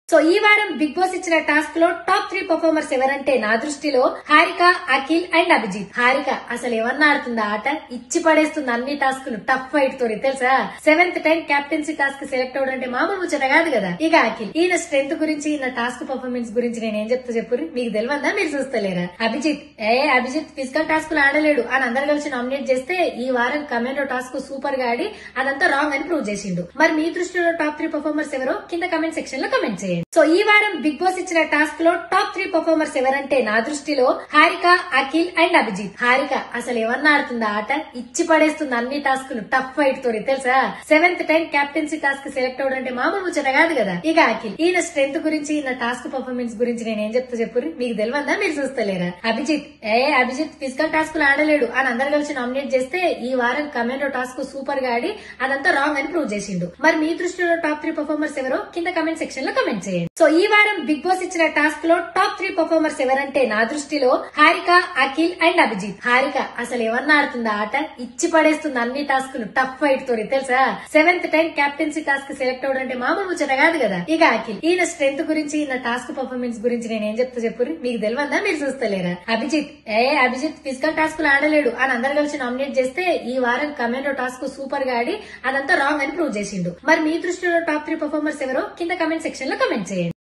so ఈ వారం Bigg Boss ఇచ్చిన టాస్క్ లో టాప్ త్రీ పర్ఫార్మర్స్ ఎవరంటే నా దృష్టిలో హారిక అఖిల్ అండ్ అభిజిత్ హారిక అసలు ఎవరిని ఆడుతుంది ఆట ఇచ్చి పడేస్తుంది అన్ని టాస్కులు టఫ్ ఫైట్ తోని తెలుసా seventh time captaincy task select అవడం అంటే మామూలు ముచ్చట కాదు కదా ఇక అఖిల్ ఈయన స్ట్రెంత్ గురించి ఈయన టాస్క్ పర్ఫార్మెన్స్ గురించి నేను ఏం చెప్తా చెప్పు మీకు తెలియదా మీరు చూస్తలేరా అభిజిత్ ఏ అభిజిత్ ఫిజికల్ టాస్క్ ఆడలేడు అని అందరు కలిసి నామినేట్ చేస్తే ఈ వారం కమెండో టాస్క్ సూపర్ గా ఆడి అదంతా రాంగ్ అని ప్రూవ్ చేసిండు మరి మీ దృష్టిలో టాప్ త్రీ పర్ఫార్మర్స్ ఎవరో కింద కమెంట్ సెక్షన్ లో కమెంట్ చేయండి సో ఈ వారం బిగ్ బాస్ ఇచ్చిన టాస్క్ లో టాప్ త్రీ పర్ఫార్మర్స్ ఎవరంటే నా దృష్టిలో హారిక అఖిల్ అండ్ అభిజిత్ హారిక అసలు ఎవరిని ఆడుతుంది ఆట ఇచ్చి పడేస్తుంది అన్ని టాస్కులు టఫ్ ఫైట్ తోని తెలుసా seventh time captaincy task select అవడం అంటే మామూలు ముచ్చట కాదు కదా ఇక అఖిల్ ఈయన స్ట్రెంత్ గురించి ఈయన టాస్క్ పర్ఫార్మెన్స్ గురించి నేను ఏం చెప్తా చెప్పు మీకు తెలియదా మీరు చూస్తలేరా అభిజిత్ ఏ అభిజిత్ ఫిజికల్ టాస్క్ ఆడలేడు అని అందరు కలిసి నామినేట్ చేస్తే ఈ వారం కమెండో టాస్క్ సూపర్ గా ఆడి అదంతా రాంగ్ అని ప్రూవ్ చేసిండు మరి మీ దృష్టిలో టాప్ త్రీ పర్ఫార్మర్స్ ఎవరో కింద కమెంట్ సెక్షన్ లో కమెంట్ చేయండి సో ఈ వారం బిగ్ బాస్ ఇచ్చిన టాస్క్ లో టాప్ త్రీ పర్ఫార్మర్స్ ఎవరంటే నా దృష్టిలో హారిక అఖిల్ అండ్ అభిజిత్ హారిక అసలు ఎవరిని ఆడుతుంది ఆట ఇచ్చి పడేస్తుంది అన్ని టాస్కులు టఫ్ ఫైట్ తోని తెలుసా seventh time captaincy task select అవడం అంటే మామూలు ముచ్చట కాదు కదా ఇక అఖిల్ ఈయన స్ట్రెంత్ గురించి ఈయన టాస్క్ పర్ఫార్మెన్స్ గురించి నేను ఏం చెప్తా చెప్పు మీకు తెలియదా మీరు చూస్తలేరా అభిజిత్ ఏ అభిజిత్ ఫిజికల్ టాస్క్ ఆడలేడు అని అందరు కలిసి నామినేట్ చేస్తే ఈ వారం కమెండో టాస్క్ సూపర్ గా ఆడి అదంతా రాంగ్ అని ప్రూవ్ చేసిండు మరి మీ దృష్టిలో టాప్ త్రీ పర్ఫార్మర్స్ ఎవరో కింద కమెంట్ సెక్షన్ లో కమెంట్ చేయండి